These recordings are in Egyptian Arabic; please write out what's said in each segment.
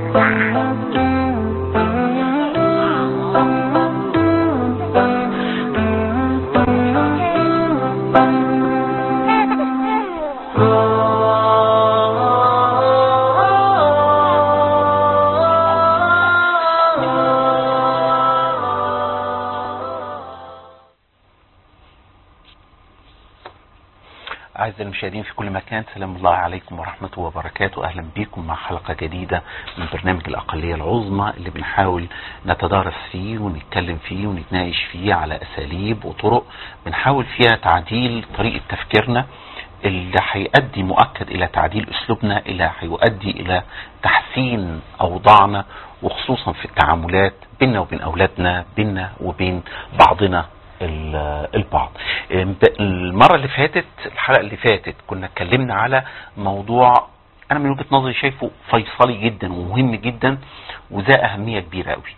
أعزائي المشاهدين في كل مكان سلام الله عليكم ورحمة وبركاته أهلا بكم مع حلقة جديدة من برنامج الأقلية العظمى اللي بنحاول نتدارس فيه ونتكلم فيه ونتناقش فيه على أساليب وطرق بنحاول فيها تعديل طريقة تفكيرنا اللي هيؤدي مؤكد إلى تعديل أسلوبنا اللي هيؤدي إلى تحسين أوضاعنا وخصوصا في التعاملات بيننا وبين أولادنا بيننا وبين بعضنا البعض المرة اللي فاتت الحلقة اللي فاتت كنا اتكلمنا على موضوع انا من وجهة نظري شايفه فيصلي جدا ومهم جدا وذا اهمية كبيرة قوي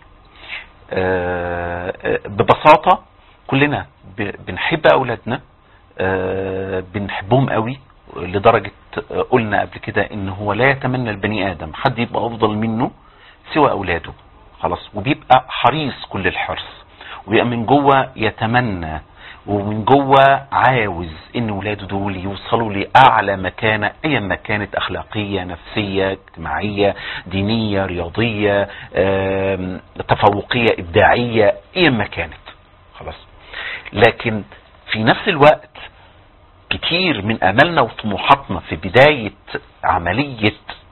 ببساطة كلنا بنحب اولادنا بنحبهم قوي لدرجة قلنا قبل كده ان هو لا يتمنى البني ادم حد يبقى افضل منه سوى اولاده خلاص وبيبقى حريص كل الحرص ويبقى من جوه يتمنى ومن جوه عاوز ان ولاده دول يوصلوا لاعلى مكانه ايا ما كانت اخلاقيه نفسيه اجتماعيه دينيه رياضيه تفوقيه ابداعيه ايا ما كانت خلاص لكن في نفس الوقت كتير من املنا وطموحاتنا في بدايه عمليه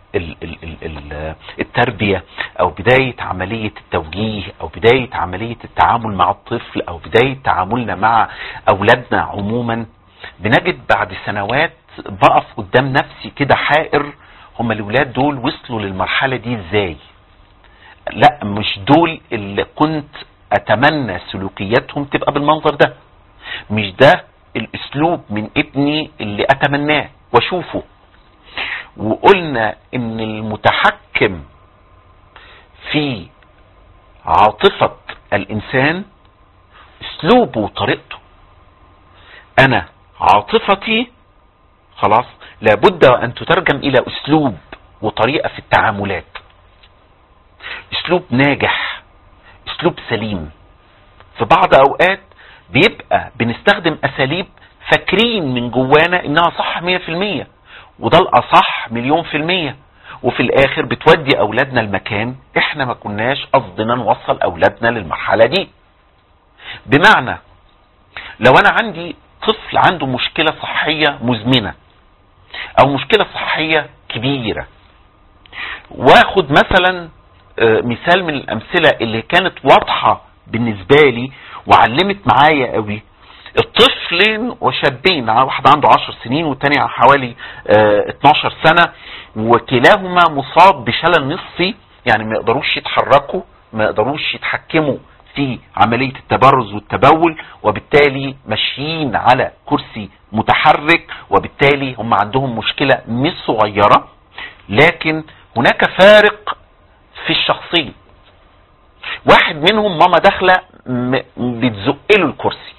التربية او بداية عملية التوجيه او بداية عملية التعامل مع الطفل او بداية تعاملنا مع اولادنا عموما بنجد بعد سنوات بقف قدام نفسي كده حائر هم الولاد دول وصلوا للمرحلة دي ازاي لا مش دول اللي كنت اتمنى سلوكياتهم تبقى بالمنظر ده مش ده الاسلوب من ابني اللي اتمناه واشوفه وقلنا ان المتحكم في عاطفة الانسان اسلوبه وطريقته انا عاطفتي خلاص لابد ان تترجم الى اسلوب وطريقة في التعاملات اسلوب ناجح اسلوب سليم في بعض اوقات بيبقى بنستخدم اساليب فاكرين من جوانا انها صح مية في المية وده الاصح مليون في المية وفي الاخر بتودي اولادنا المكان احنا ما كناش قصدنا نوصل اولادنا للمرحلة دي بمعنى لو انا عندي طفل عنده مشكلة صحية مزمنة او مشكلة صحية كبيرة واخد مثلا مثال من الامثلة اللي كانت واضحة بالنسبة لي وعلمت معايا قوي الطفلين وشابين واحد عنده 10 سنين والتاني حوالي اه 12 سنة وكلاهما مصاب بشلل نصفي يعني ما يقدروش يتحركوا ما يقدروش يتحكموا في عملية التبرز والتبول وبالتالي ماشيين على كرسي متحرك وبالتالي هم عندهم مشكلة مش صغيرة لكن هناك فارق في الشخصية واحد منهم ماما داخلة بتزق له الكرسي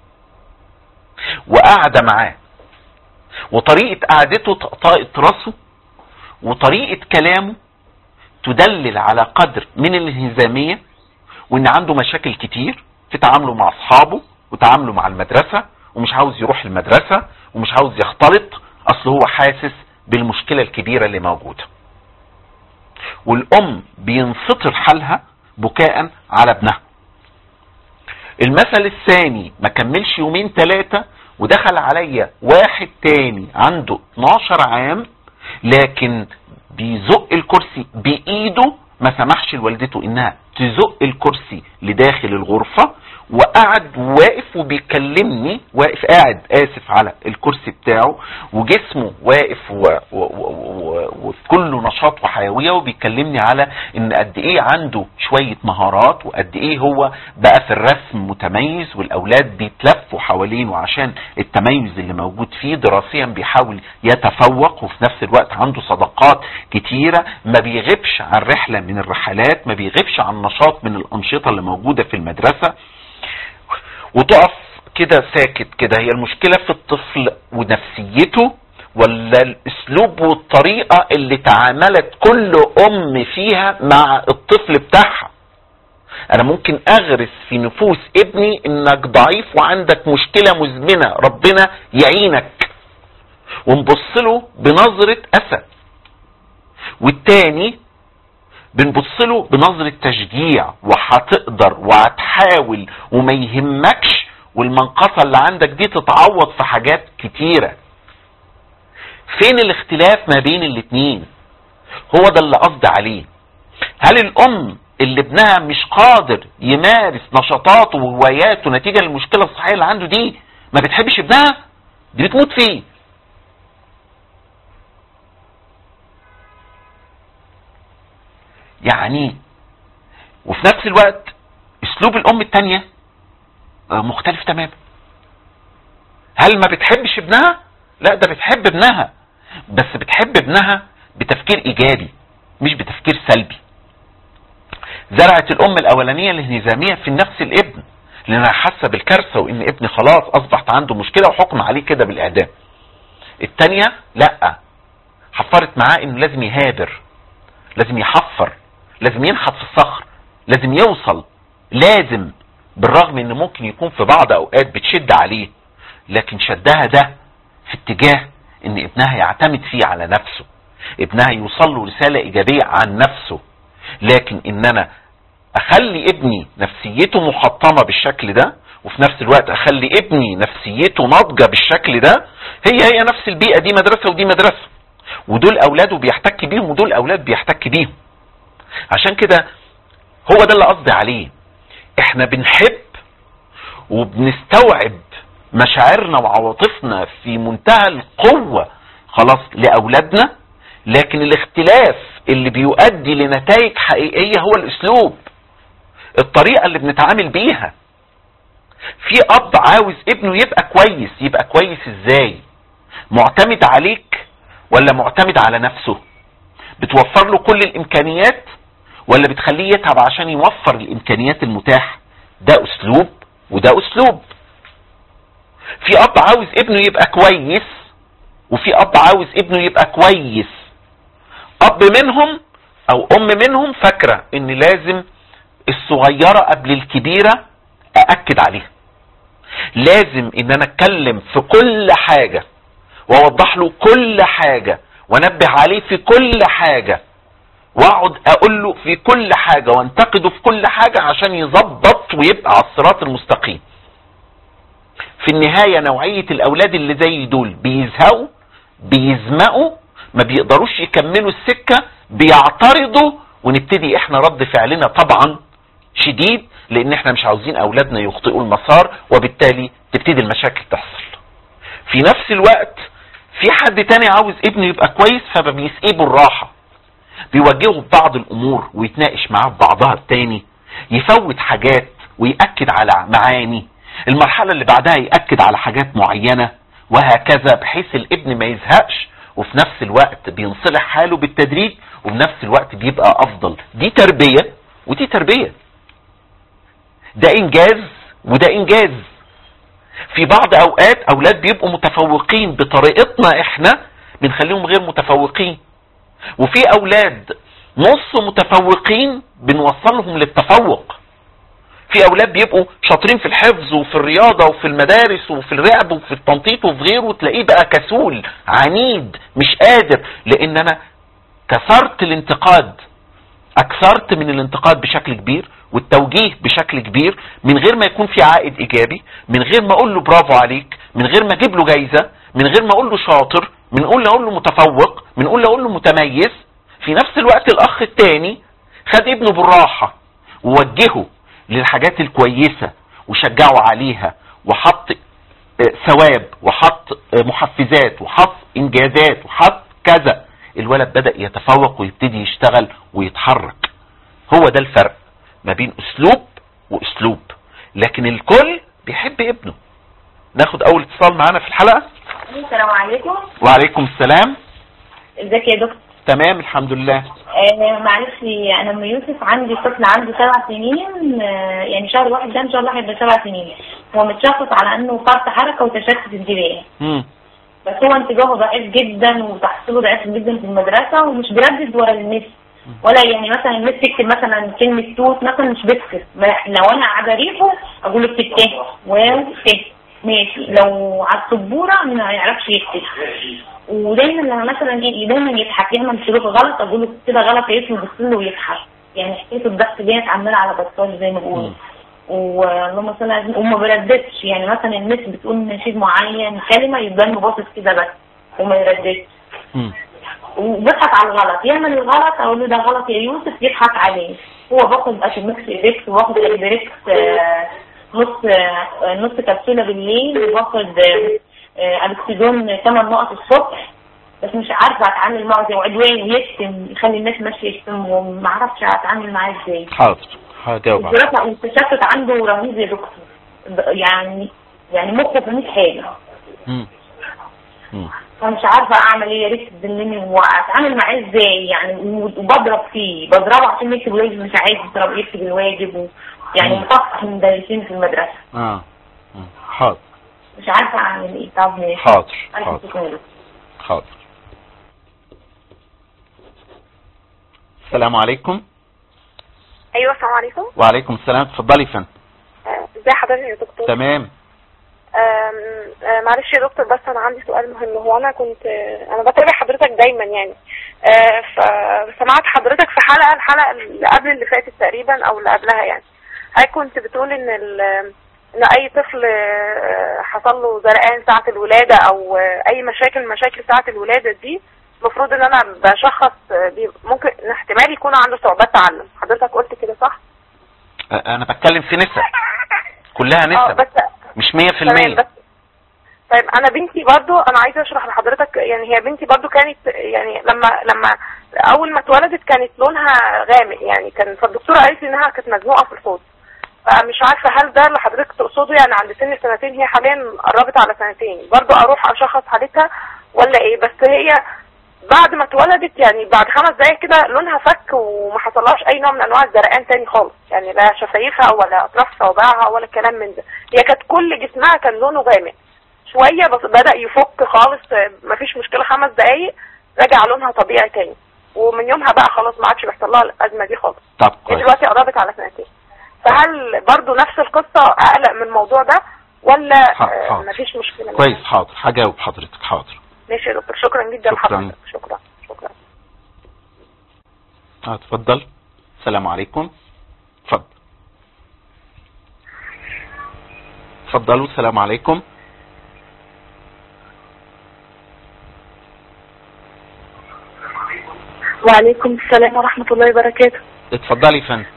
وقاعدة معاه وطريقة قعدته طاقة راسه وطريقة كلامه تدلل على قدر من الانهزامية وان عنده مشاكل كتير في تعامله مع اصحابه وتعامله مع المدرسة ومش عاوز يروح المدرسة ومش عاوز يختلط اصل هو حاسس بالمشكلة الكبيرة اللي موجودة والام بينسطر حالها بكاء على ابنها المثل الثاني ما كملش يومين ثلاثة ودخل عليا واحد تاني عنده 12 عام لكن بيزق الكرسي بايده ما سمحش لوالدته انها تزق الكرسي لداخل الغرفة وقعد واقف وبيكلمني واقف قاعد اسف على الكرسي بتاعه وجسمه واقف وكله نشاط وحيوية وبيكلمني على ان قد ايه عنده شوية مهارات وقد ايه هو بقى في الرسم متميز والاولاد بيتلفوا حوالينه عشان التميز اللي موجود فيه دراسيا بيحاول يتفوق وفي نفس الوقت عنده صداقات كتيرة ما بيغيبش عن رحلة من الرحلات ما بيغيبش عن نشاط من الانشطة اللي موجودة في المدرسة وتقف كده ساكت كده هي المشكلة في الطفل ونفسيته ولا الاسلوب والطريقة اللي تعاملت كل ام فيها مع الطفل بتاعها انا ممكن اغرس في نفوس ابني انك ضعيف وعندك مشكلة مزمنة ربنا يعينك ونبص له بنظرة اسد والتاني بنبص له بنظرة تشجيع وهتقدر وهتحاول وما يهمكش والمنقصة اللي عندك دي تتعوض في حاجات كتيرة فين الاختلاف ما بين الاتنين هو ده اللي قصدي عليه هل الام اللي ابنها مش قادر يمارس نشاطاته وهواياته نتيجة للمشكلة الصحية اللي عنده دي ما بتحبش ابنها دي بتموت فيه يعني وفي نفس الوقت اسلوب الام التانية مختلف تماما هل ما بتحبش ابنها لا ده بتحب ابنها بس بتحب ابنها بتفكير ايجابي مش بتفكير سلبي زرعت الام الاولانية الانهزامية في نفس الابن لانها حاسة بالكارثة وان ابني خلاص اصبحت عنده مشكلة وحكم عليه كده بالاعدام التانية لا حفرت معاه انه لازم يهابر لازم يحفر لازم ينحت في الصخر لازم يوصل لازم بالرغم ان ممكن يكون في بعض اوقات بتشد عليه لكن شدها ده في اتجاه ان ابنها يعتمد فيه على نفسه ابنها يوصل له رسالة ايجابية عن نفسه لكن ان انا اخلي ابني نفسيته محطمة بالشكل ده وفي نفس الوقت اخلي ابني نفسيته ناضجة بالشكل ده هي هي نفس البيئة دي مدرسة ودي مدرسة ودول اولاده بيحتك بيهم ودول اولاد بيحتك بيهم عشان كده هو ده اللي قصدي عليه احنا بنحب وبنستوعب مشاعرنا وعواطفنا في منتهى القوة خلاص لأولادنا لكن الاختلاف اللي بيؤدي لنتائج حقيقية هو الاسلوب الطريقة اللي بنتعامل بيها في اب عاوز ابنه يبقى كويس يبقى كويس ازاي معتمد عليك ولا معتمد على نفسه بتوفر له كل الامكانيات ولا بتخليه يتعب عشان يوفر الامكانيات المتاحة ده اسلوب وده اسلوب في اب عاوز ابنه يبقى كويس وفي اب عاوز ابنه يبقى كويس اب منهم او ام منهم فاكرة ان لازم الصغيرة قبل الكبيرة اأكد عليها لازم ان انا اتكلم في كل حاجة واوضح له كل حاجة وانبه عليه في كل حاجة واقعد اقول له في كل حاجة وانتقده في كل حاجة عشان يظبط ويبقى على الصراط المستقيم في النهاية نوعية الاولاد اللي زي دول بيزهقوا بيزمقوا ما بيقدروش يكملوا السكة بيعترضوا ونبتدي احنا رد فعلنا طبعا شديد لان احنا مش عاوزين اولادنا يخطئوا المسار وبالتالي تبتدي المشاكل تحصل في نفس الوقت في حد تاني عاوز ابنه يبقى كويس فما بيسقيه بالراحة بيوجهه ببعض الامور ويتناقش معاه ببعضها التاني يفوت حاجات ويأكد على معاني المرحلة اللي بعدها يأكد على حاجات معينة وهكذا بحيث الابن ما يزهقش وفي نفس الوقت بينصلح حاله بالتدريج وبنفس الوقت بيبقى افضل دي تربية ودي تربية ده انجاز وده انجاز في بعض اوقات اولاد بيبقوا متفوقين بطريقتنا احنا بنخليهم غير متفوقين وفي اولاد نص متفوقين بنوصلهم للتفوق في اولاد بيبقوا شاطرين في الحفظ وفي الرياضة وفي المدارس وفي الرعب وفي التنطيط وفي غيره تلاقيه بقى كسول عنيد مش قادر لان انا كسرت الانتقاد اكثرت من الانتقاد بشكل كبير والتوجيه بشكل كبير من غير ما يكون في عائد ايجابي من غير ما اقول له برافو عليك من غير ما اجيب له جايزة من غير ما اقول له شاطر من اقول له اقول له متفوق من اقول له اقول له متميز في نفس الوقت الاخ التاني خد ابنه بالراحة ووجهه للحاجات الكويسة وشجعه عليها وحط ثواب وحط محفزات وحط انجازات وحط كذا الولد بدأ يتفوق ويبتدي يشتغل ويتحرك هو ده الفرق ما بين اسلوب واسلوب لكن الكل بيحب ابنه ناخد اول اتصال معانا في الحلقة السلام عليكم وعليكم السلام ازيك يا دكتور تمام الحمد لله آه معلش انا ام يوسف عندي طفل عنده سبع سنين آه يعني شهر واحد ده ان شاء الله هيبقى سبع سنين هو متشخص على انه فرط حركه وتشتت انتباه مم. بس هو انتباهه ضعيف جدا وتحصيله ضعيف جدا في المدرسة ومش بيردد ورا المس ولا يعني مثلا المس يكتب مثلا كلمة توت مثلا مش بيكتب ما- لو انا قاعدة ريحه اقول له اكتب ت واو ت ماشي لو على السبورة ما يعرفش يكتب ودايما لما مثلا ايه دايما يضحك يعمل سلوك غلط اقول له كده غلط يقف يبص له ويضحك يعني حكايه الضحك ديت عماله على بطال زي ما بيقولوا واللهم صل على النبي، وما بيرددش يعني مثلا المس بتقول نشيد معين كلمه يبقى انه باصص كده بس وما يرددش مم. وبيضحك على الغلط يعمل الغلط اقول له ده غلط يا يوسف يضحك عليه هو باخد اشمكس ايدكس وباخد البريكس آه، نص آه، نص كبسوله بالليل وباخد آه، آه، الكسيدون 8 نقط الصبح بس مش عارفه اتعامل معه ازاي وعدوان ويشتم يخلي الناس ماشيه يشتم وما اعرفش اتعامل معاه ازاي حاضر هجاوب عليك الدراسه والتشتت عنده رهيب يا دكتور يعني يعني مخه في 100 حاجه مم. مم. فمش عارفه اعمل ايه يا ريت تدلني واتعامل معاه ازاي يعني وبضرب فيه بضربه عشان يكتب الواجب مش عايز يضرب يكتب الواجب و... يعني مم. مطفح المدرسين في المدرسه اه مم. حاضر مش عارفه اعمل ايه طب ماشي حاضر ألف حاضر شكر. حاضر السلام عليكم ايوه السلام عليكم وعليكم السلام اتفضلي يا فندم آه، ازي حضرتك يا دكتور تمام آم، آه، معلش يا دكتور بس انا عندي سؤال مهم هو انا كنت آه، انا بتابع حضرتك دايما يعني آه، فسمعت حضرتك في حلقه الحلقه اللي قبل اللي فاتت تقريبا او اللي قبلها يعني هاي كنت بتقول ان ال ان اي طفل آه، حصل له زرقان ساعه الولاده او آه، اي مشاكل مشاكل ساعه الولاده دي المفروض ان انا بشخص آه، بي- ممكن إن احتمال يكون عنده صعوبات تعلم حضرتك قلت كده صح؟ أ- انا بتكلم في نسب كلها اه نسب بس مش تمام 100% بس طيب انا بنتي برضو انا عايزه اشرح لحضرتك يعني هي بنتي برضو كانت يعني لما لما اول ما اتولدت كانت لونها غامق يعني كان فالدكتوره قالت لي انها كانت مزنوقه في الحوض فمش عارفه هل ده اللي حضرتك تقصده يعني عند سن سنتين هي حاليا قربت على سنتين برضو اروح اشخص حالتها ولا ايه بس هي بعد ما اتولدت يعني بعد خمس دقايق كده لونها فك وما حصلهاش اي نوع من انواع الزرقان تاني خالص يعني لا شفايفها ولا اطراف صوابعها ولا كلام من ده هي كانت كل جسمها كان لونه غامق شويه بس بدا يفك خالص آه، مفيش مشكله خمس دقايق رجع لونها طبيعي تاني ومن يومها بقى خلاص ما عادش بيحصل لها الازمه دي خالص طب هي كويس دلوقتي قربت على سنتين فهل برضو نفس القصه اقلق من الموضوع ده ولا ح- آه، حاضر. مفيش مشكله كويس حاضر هجاوب حضرتك حاضر ماشي يا دكتور شكرا جدا شكراً. لحضرتك شكرا شكرا اه اتفضل السلام عليكم اتفضل اتفضلوا السلام عليكم وعليكم السلام ورحمه الله وبركاته اتفضلي يا فندم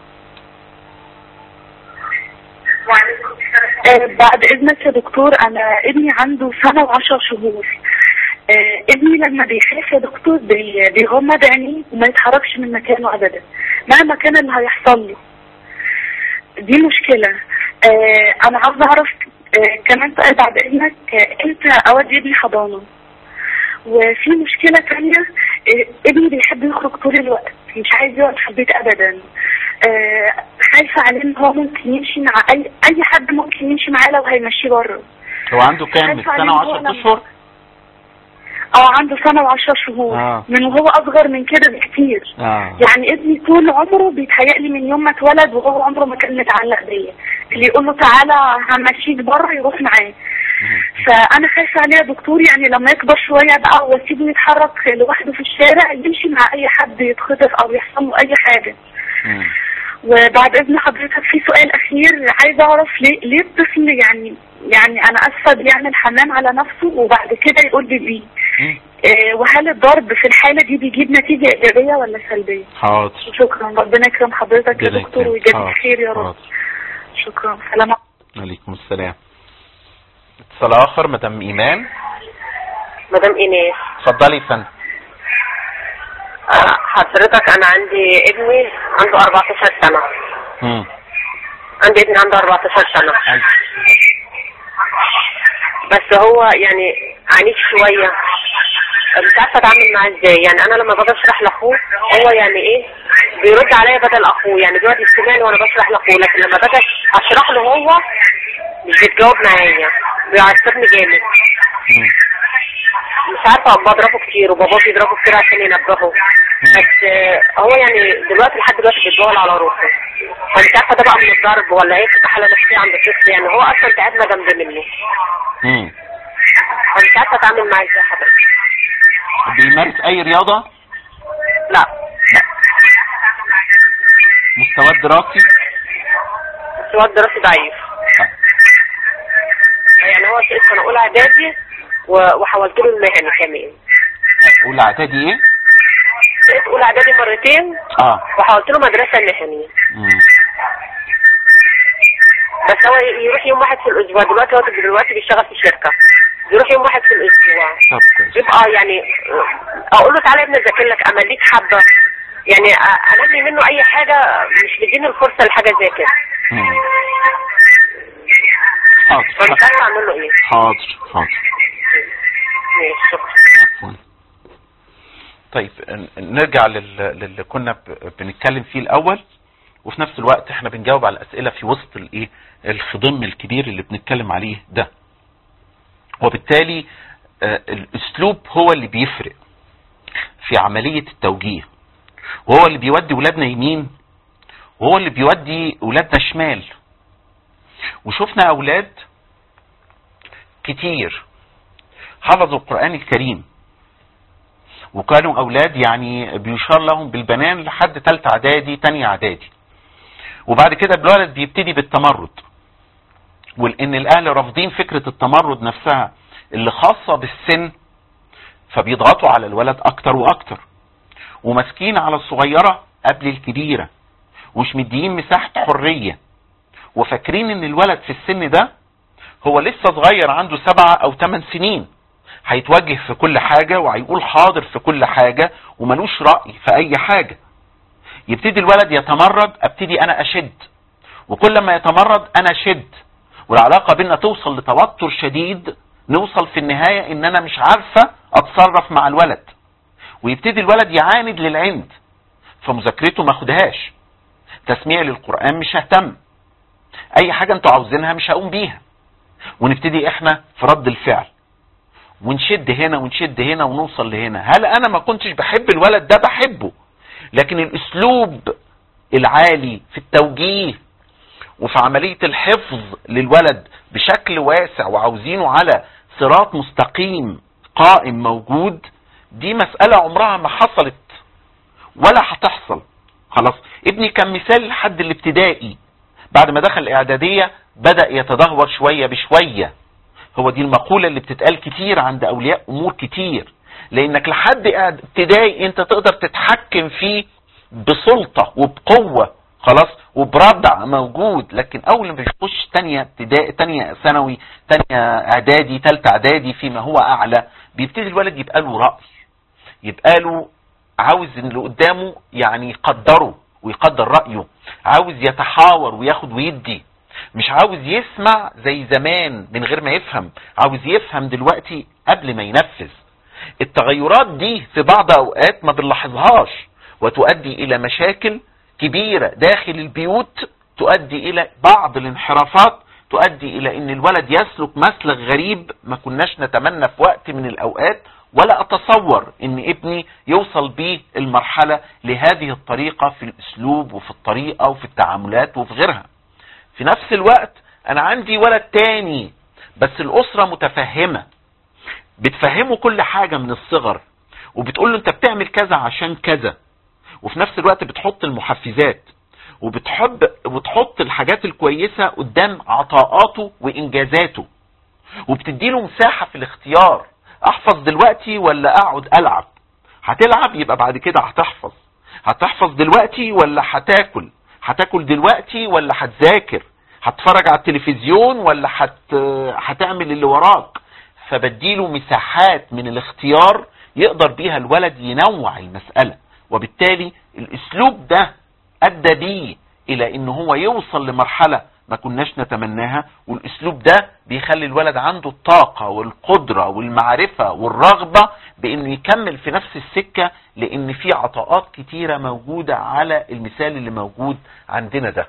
آه، بعد اذنك يا دكتور انا ابني عنده سنة وعشر شهور آه، ابني لما بيخاف يا دكتور بي- بيغمض عينيه وما يتحركش من مكانه ابدا مهما كان اللي هيحصل له دي مشكلة آه، انا عاوزة اعرف آه، كمان سؤال بعد اذنك آه، امتى اودي ابني حضانة وفي مشكلة تانية آه، ابني بيحب يخرج طول الوقت مش عايز يقعد في البيت ابدا آه، خايفة عليه ان هو ممكن يمشي مع اي اي حد ممكن يمشي معاه لو هيمشيه بره هو عنده كام خايفة عليه سنة إن هو وعشرة لما- اشهر اه عنده سنة وعشر شهور آه. من وهو اصغر من كده بكتير اه يعني ابني طول عمره بيتهيألي من يوم ما اتولد وهو عمره ما كان متعلق بيا اللي يقول له تعالى همشيك بره يروح معاه فانا خايفه عليه يا دكتور يعني لما يكبر شويه بقى واسيبه يتحرك لوحده في الشارع يمشي مع اي حد يتخطف او يحصل له اي حاجه مم. وبعد اذن حضرتك في سؤال اخير عايزه اعرف ليه ليه الطفل يعني يعني انا اسفه بيعمل حمام على نفسه وبعد كده يقول لي بيه مم. آه، وهل الضرب في الحاله دي بيجيب نتيجه ايجابيه ولا سلبيه؟ حاضر شكرا ربنا يكرم حضرتك يا ربنا دكتور يكرمك. ويجازيك حاضر. خير يا رب حاضر. شكرا سلام عليكم السلام اتصال اخر مدام ايمان مدام ايناس اتفضلي يا فندم آه، حضرتك انا عندي ابني عنده 14 سنة مم. عندي ابني عنده 14 سنة ألف. بس هو يعني عنيف شوية مش عارفة اتعامل معاه ازاي يعني انا لما باجي اشرح لاخوه هو يعني ايه بيرد عليا بدل اخوه يعني بيقعد يستمعني وانا بشرح لاخوه لكن لما باجي اشرح له هو مش بيتجاوب معايا بيعصبني جامد مم. مش عارفه بضربه كتير وباباه بيضربه كتير عشان ينبهه بس آه، هو يعني دلوقتي لحد دلوقتي بيتبول على روحه فمش عارفه ده بقى من الضرب ولا ايه بتبقى حاله نفسيه عند الطفل يعني هو اصلا تعبنا جنب منه مم. فمش عارفه اتعامل معاه ازاي حضرتك بيمارس اي رياضة لا مستوى دراسي مستواه الدراسي ضعيف يعني هو في سنه اولى اعدادي و- وحولت له المهني كمان اولى اعدادي ايه في اولى اعدادي مرتين اه وحولت له مدرسه مهني مم. بس هو يروح يوم واحد في الاسبوع دلوقتي هو دلوقتي بيشتغل في شركه بيروح يوم واحد في الاسبوع طب كويس بيبقى يعني اقول له تعالى يا ابني اذاكر لك امليك حبه يعني أ- انمي منه اي حاجه مش مديني الفرصه لحاجه زي كده مم. حاضر فمش عارفه اعمل له ايه حاضر حاضر ماشي شكرا عفوا طيب ن- نرجع لل- للي كنا ب- بنتكلم فيه الاول وفي نفس الوقت احنا بنجاوب على الاسئله في وسط الايه الخضم الكبير اللي بنتكلم عليه ده وبالتالي آه، الاسلوب هو اللي بيفرق في عمليه التوجيه وهو اللي بيودي ولادنا يمين وهو اللي بيودي ولادنا شمال وشفنا اولاد كتير حفظوا القرآن الكريم وكانوا أولاد يعني بيشار لهم بالبنان لحد تالتة إعدادي تانية إعدادي وبعد كده الولد بيبتدي بالتمرد ولأن الأهل رافضين فكرة التمرد نفسها اللي خاصة بالسن فبيضغطوا على الولد أكتر وأكتر وماسكين على الصغيرة قبل الكبيرة ومش مديين مساحة حرية وفاكرين ان الولد في السن ده هو لسه صغير عنده سبعة او ثمان سنين هيتوجه في كل حاجة وهيقول حاضر في كل حاجة وملوش رأي في اي حاجة يبتدي الولد يتمرد ابتدي انا اشد وكل ما يتمرد انا اشد والعلاقة بينا توصل لتوتر شديد نوصل في النهاية ان انا مش عارفة اتصرف مع الولد ويبتدي الولد يعاند للعند فمذاكرته ما خدهاش تسميع للقرآن مش ههتم اي حاجة انتوا عاوزينها مش هقوم بيها ونبتدي احنا في رد الفعل ونشد هنا ونشد هنا ونوصل لهنا هل انا ما كنتش بحب الولد ده بحبه لكن الاسلوب العالي في التوجيه وفي عملية الحفظ للولد بشكل واسع وعاوزينه على صراط مستقيم قائم موجود دي مسألة عمرها ما حصلت ولا هتحصل خلاص ابني كان مثال لحد الابتدائي بعد ما دخل الاعدادية بدأ يتدهور شوية بشوية هو دي المقولة اللي بتتقال كتير عند اولياء امور كتير لانك لحد ابتدائي انت تقدر تتحكم فيه بسلطة وبقوة خلاص وبردع موجود لكن اول ما بيخش تانية ابتدائي تانية ثانوي تانية اعدادي تالتة اعدادي فيما هو اعلى بيبتدي الولد يبقى له رأي يبقى له عاوز ان اللي قدامه يعني يقدره ويقدر رأيه عاوز يتحاور وياخد ويدي مش عاوز يسمع زي زمان من غير ما يفهم عاوز يفهم دلوقتي قبل ما ينفذ التغيرات دي في بعض اوقات ما بنلاحظهاش وتؤدي الى مشاكل كبيرة داخل البيوت تؤدي الى بعض الانحرافات تؤدي الى ان الولد يسلك مسلك غريب ما كناش نتمنى في وقت من الاوقات ولا اتصور ان ابني يوصل بيه المرحلة لهذه الطريقة في الاسلوب وفي الطريقة وفي التعاملات وفي غيرها في نفس الوقت انا عندي ولد تاني بس الاسرة متفهمة بتفهمه كل حاجة من الصغر وبتقول له انت بتعمل كذا عشان كذا وفي نفس الوقت بتحط المحفزات وبتحب وتحط الحاجات الكويسة قدام عطاءاته وانجازاته وبتديله مساحة في الاختيار احفظ دلوقتي ولا اقعد العب هتلعب يبقى بعد كده هتحفظ هتحفظ دلوقتي ولا هتاكل هتاكل دلوقتي ولا هتذاكر هتتفرج على التلفزيون ولا هت... هتعمل اللي وراك فبديله مساحات من الاختيار يقدر بيها الولد ينوع المسألة وبالتالي الاسلوب ده ادى بيه الى ان هو يوصل لمرحلة ما كناش نتمناها والاسلوب ده بيخلي الولد عنده الطاقة والقدرة والمعرفة والرغبة بانه يكمل في نفس السكة لان في عطاءات كتيرة موجودة على المثال اللي موجود عندنا ده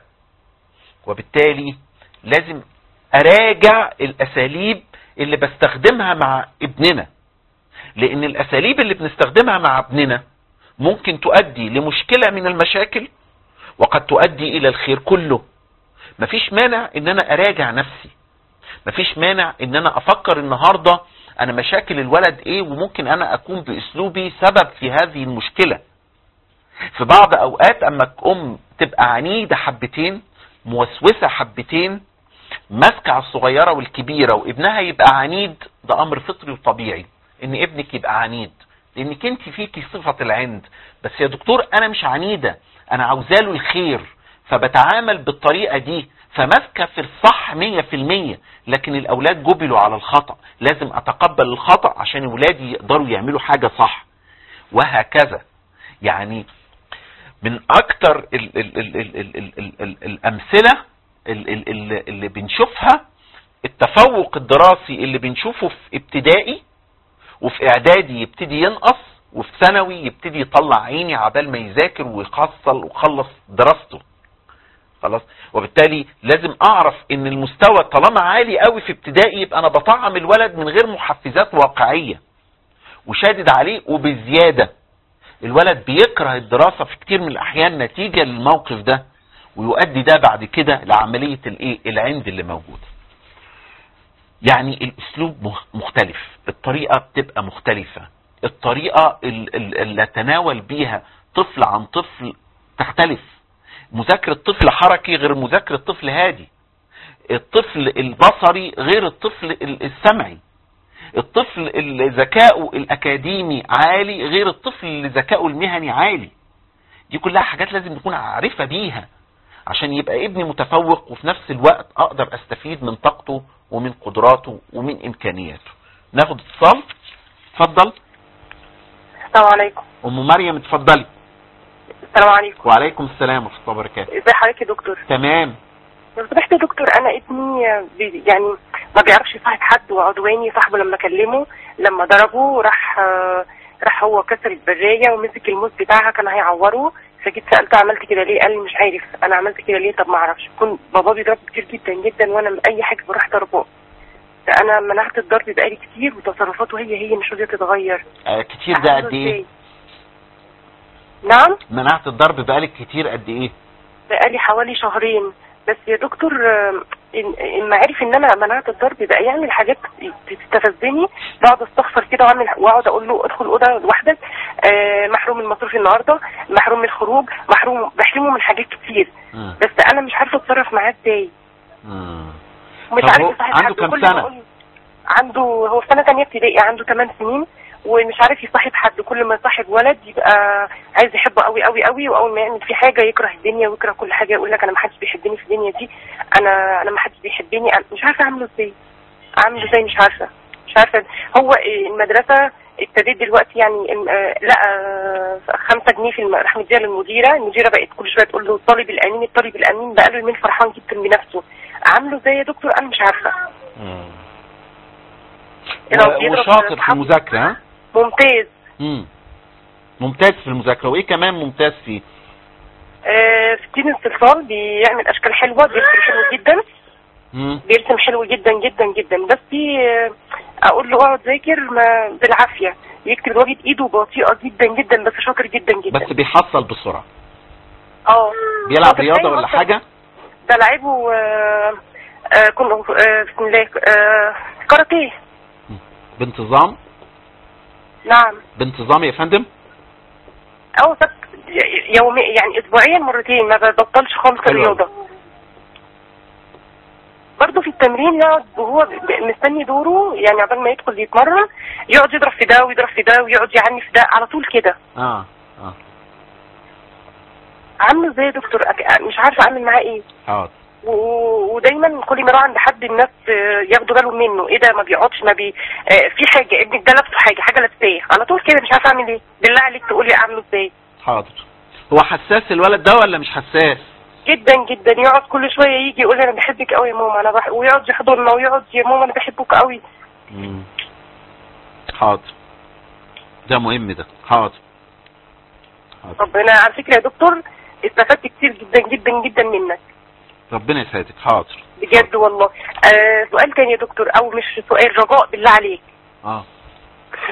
وبالتالي لازم اراجع الاساليب اللي بستخدمها مع ابننا لان الاساليب اللي بنستخدمها مع ابننا ممكن تؤدي لمشكلة من المشاكل وقد تؤدي الى الخير كله مفيش مانع ان انا اراجع نفسي مفيش مانع ان انا افكر النهاردة انا مشاكل الولد ايه وممكن انا اكون باسلوبي سبب في هذه المشكلة في بعض اوقات اما ام تبقى عنيدة حبتين موسوسة حبتين ماسكة على الصغيرة والكبيرة وابنها يبقى عنيد ده امر فطري وطبيعي ان ابنك يبقى عنيد لانك انت فيكي صفة العند بس يا دكتور انا مش عنيدة انا عاوزاله الخير فبتعامل بالطريقة دي فماسكة في الصح مية في المية لكن الاولاد جبلوا على الخطأ لازم اتقبل الخطأ عشان ولادي يقدروا يعملوا حاجة صح وهكذا يعني من اكتر ال ال ال ال ال ال ال ال الامثلة ال ال ال اللي بنشوفها التفوق الدراسي اللي بنشوفه في ابتدائي وفي اعدادي يبتدي ينقص وفي ثانوي يبتدي يطلع عيني عبال ما يذاكر ويحصل ويخلص دراسته خلاص وبالتالي لازم اعرف ان المستوى طالما عالي قوي في ابتدائي يبقى انا بطعم الولد من غير محفزات واقعية وشادد عليه وبزيادة الولد بيكره الدراسة في كتير من الاحيان نتيجة للموقف ده ويؤدي ده بعد كده لعملية الايه العند اللي موجود يعني الاسلوب مخ- مختلف الطريقة بتبقى مختلفة الطريقة ال- ال- اللي اتناول بيها طفل عن طفل تختلف مذاكرة طفل حركي غير مذاكرة طفل هادي الطفل البصري غير الطفل ال- السمعي الطفل اللي ذكائه الأكاديمي عالي غير الطفل اللي ذكائه المهني عالي دي كلها حاجات لازم نكون عارفة بيها عشان يبقى ابني متفوق وفي نفس الوقت أقدر أستفيد من طاقته ومن قدراته ومن إمكانياته ناخد اتصال اتفضل السلام عليكم أم مريم اتفضلي السلام عليكم وعليكم السلام ورحمة الله وبركاته ازي حضرتك يا دكتور تمام لو سمحت يا دكتور انا ابني بي يعني ما بيعرفش يصاحب حد وعدواني صاحبه لما كلمه لما ضربه راح آه، راح هو كسر البرايه ومسك الموس بتاعها كان هيعوره فجيت سالته عملت كده ليه قال لي مش عارف انا عملت كده ليه طب ما اعرفش كنت بابا بيضرب كتير جدا جدا وانا من اي حاجه بروح ضربه انا منعت الضرب بقالي كتير وتصرفاته هي هي مش راضيه تتغير آه كتير ده أعمله قد ايه إزاي؟ نعم منعت الضرب بقالك كتير قد ايه بقالي حوالي شهرين بس يا دكتور آم، إن- اما عرف ان انا منعت الضرب بقى يعمل حاجات تستفزني بقعد استغفر كده واعمل واقعد اقول له ادخل اوضه لوحدك آه، محروم من المصروف النهارده محروم من الخروج محروم بحرمه من حاجات كتير مم. بس انا مش عارفه اتصرف معاه ازاي مم. ومش طب عارف هو يصاحب عنده حد. كام كل ما سنة؟ أقول- عنده هو في سنه تانية ابتدائي عنده 8 سنين ومش عارف يصاحب حد كل ما يصاحب ولد يبقى عايز يحبه قوي قوي قوي واول ما يعمل فيه حاجه يكره الدنيا ويكره كل حاجه يقول لك انا ما حدش بيحبني في الدنيا دي انا انا ما حدش بيحبني أنا مش عارفه اعمله ازاي اعمله ازاي مش عارفه مش عارفه هو إيه، المدرسه ابتديت دلوقتي يعني إن- آه، لا آه، خمسة جنيه في الم... راح مديها للمديره المديره بقت كل شويه تقول له الطالب الامين الطالب الامين بقى له يومين فرحان جدا بنفسه عامله ازاي يا دكتور انا مش عارفه مم. لو و- بيضرب وشاطر في أصحابه. المذاكرة ها ممتاز مم. ممتاز في المذاكرة وايه كمان ممتاز فيه آه، في تين الصلصال بيعمل اشكال حلوه بيرسم حلو جدا مم. بيرسم حلو جدا جدا جدا بس في آه، اقول له اقعد ذاكر ما بالعافيه يكتب الواجب ايده بطيئه جدا جدا بس شاطر جدا جدا بس بيحصل بسرعة اه بيلعب شاطر رياضة زي ولا أصلاً. حاجة ده لعبه آه، آه، كنا آه، بسم الله آه، كاراتيه بانتظام نعم بانتظام يا فندم او سبت يومي يعني اسبوعيا مرتين ما ببطلش خالص حلو أوي. الرياضه برضه في التمرين يقعد وهو ب- مستني دوره يعني عقبال ما يدخل يتمرن يقعد يضرب في ده ويضرب في ده ويقعد يعني في ده على طول كده اه اه عامله ازاي يا دكتور أك- مش عارفه اعمل معاه ايه حاضر و- ودايما كل ما اروح عند حد الناس آه، ياخدوا بالهم منه ايه ده ما بيقعدش ما بي آه، في حاجه ابنك ده لابسه حاجه حاجه لابساه على طول كده مش عارفه اعمل ايه بالله عليك تقولي اعمله ازاي حاضر هو حساس الولد ده ولا مش حساس جدا جدا يقعد كل شويه يجي يقول لي انا بحبك قوي يا ماما انا بح... ويقعد يحضننا ويقعد يا ماما انا بحبك قوي مم. حاضر ده مهم ده حاضر حاضر ربنا على فكره يا دكتور استفدت كتير جدا جدا جدا منك ربنا يسعدك حاضر بجد والله آه سؤال تاني يا دكتور او مش سؤال رجاء بالله عليك اه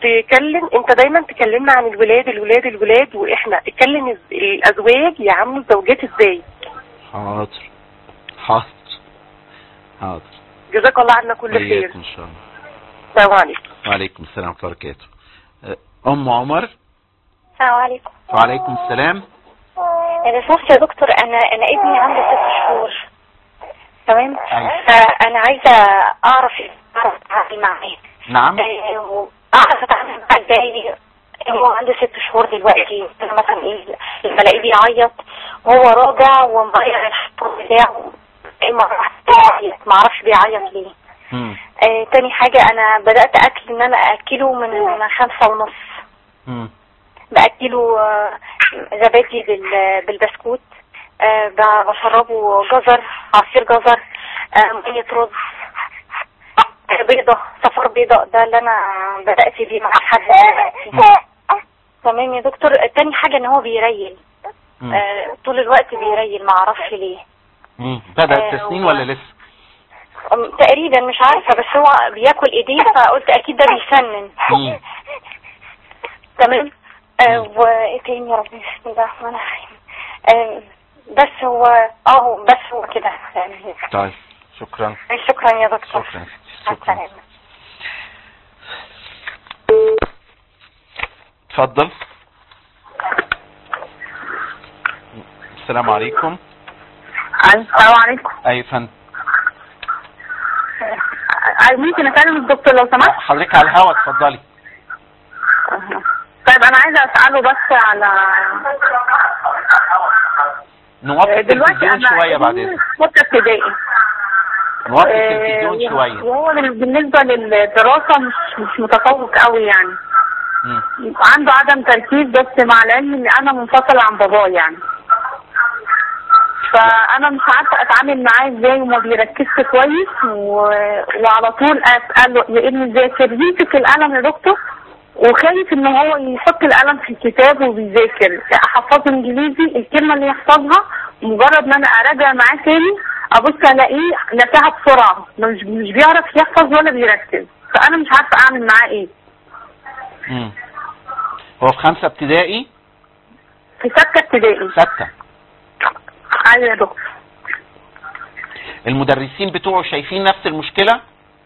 تكلم انت دايما تكلمنا عن الولاد الولاد الولاد واحنا اتكلم الز- الازواج يعاملوا الزوجات ازاي حاضر حاضر حاضر جزاك الله عنا كل خير وإياكم ان شاء الله السلام عليكم وعليكم السلام ورحمه الله وبركاته أه، ام عمر السلام عليكم وعليكم السلام انا سمعت يا دكتور انا انا ابني عنده ست شهور تمام أيوة. فانا عايزه اعرف اعرف اتعامل معاه نعم آه، اعرف اتعامل معاه ازاي هو عنده ست شهور دلوقتي أنا مثلا ايه لما الاقيه بيعيط وهو راجع ومغير الحفاظ بتاعه إيه مرة واحدة بيعيط معرفش بيعيط ليه مم. آه تاني حاجة انا بدأت اكل ان انا اكله من خمسة ونص مم. باكله آه، زبادي بال- بالبسكوت آه، ب- بشربه جزر عصير جزر آه، مية رز آه، بيضة صفار بيضة ده اللي انا بدأت بيه مع حد دلوقتي تمام يا دكتور تاني حاجة ان هو بيريل مم. آه، طول الوقت بيريل ما اعرفش ليه مم. بدأت آه، تسنين هو- ولا لسه أم، تقريبا مش عارفة بس هو بياكل ايديه فقلت اكيد ده بيسنن مم. تمام آه وايه تاني يا رب بسم الله الرحمن الرحيم آه بس هو اه بس هو كده يعني طيب شكرا شكرا يا دكتور شكرا مع شكرا السلامة. اتفضل السلام عليكم السلام عليكم اي فندم ممكن اكلم الدكتور لو سمحت حضرتك على الهوا اتفضلي طيب انا عايزه اساله بس على نوطي دلوقتي التلفزيون انا شويه بعد ابني اذنك في ثالثه ابتدائي نوطي آه، التلفزيون شويه وهو بالنسبه للدراسه مش مش متفوق قوي يعني مم. عنده عدم تركيز بس مع العلم ان انا منفصله عن باباه يعني فانا مش عارفه اتعامل معاه ازاي وما بيركزش كويس و... وعلى طول اساله يا ابني ذاكر يمسك القلم يا دكتور وخايف ان هو يحط القلم في الكتاب وبيذاكر احفظه انجليزي الكلمه اللي يحفظها مجرد ما انا اراجع معاه تاني ابص الاقيه نساها بسرعه مش مش بيعرف يحفظ ولا بيركز فانا مش عارفه اعمل معاه ايه مم. هو في خمسة ابتدائي في سته ابتدائي ستة ايوه يا دكتور المدرسين بتوعه شايفين نفس المشكلة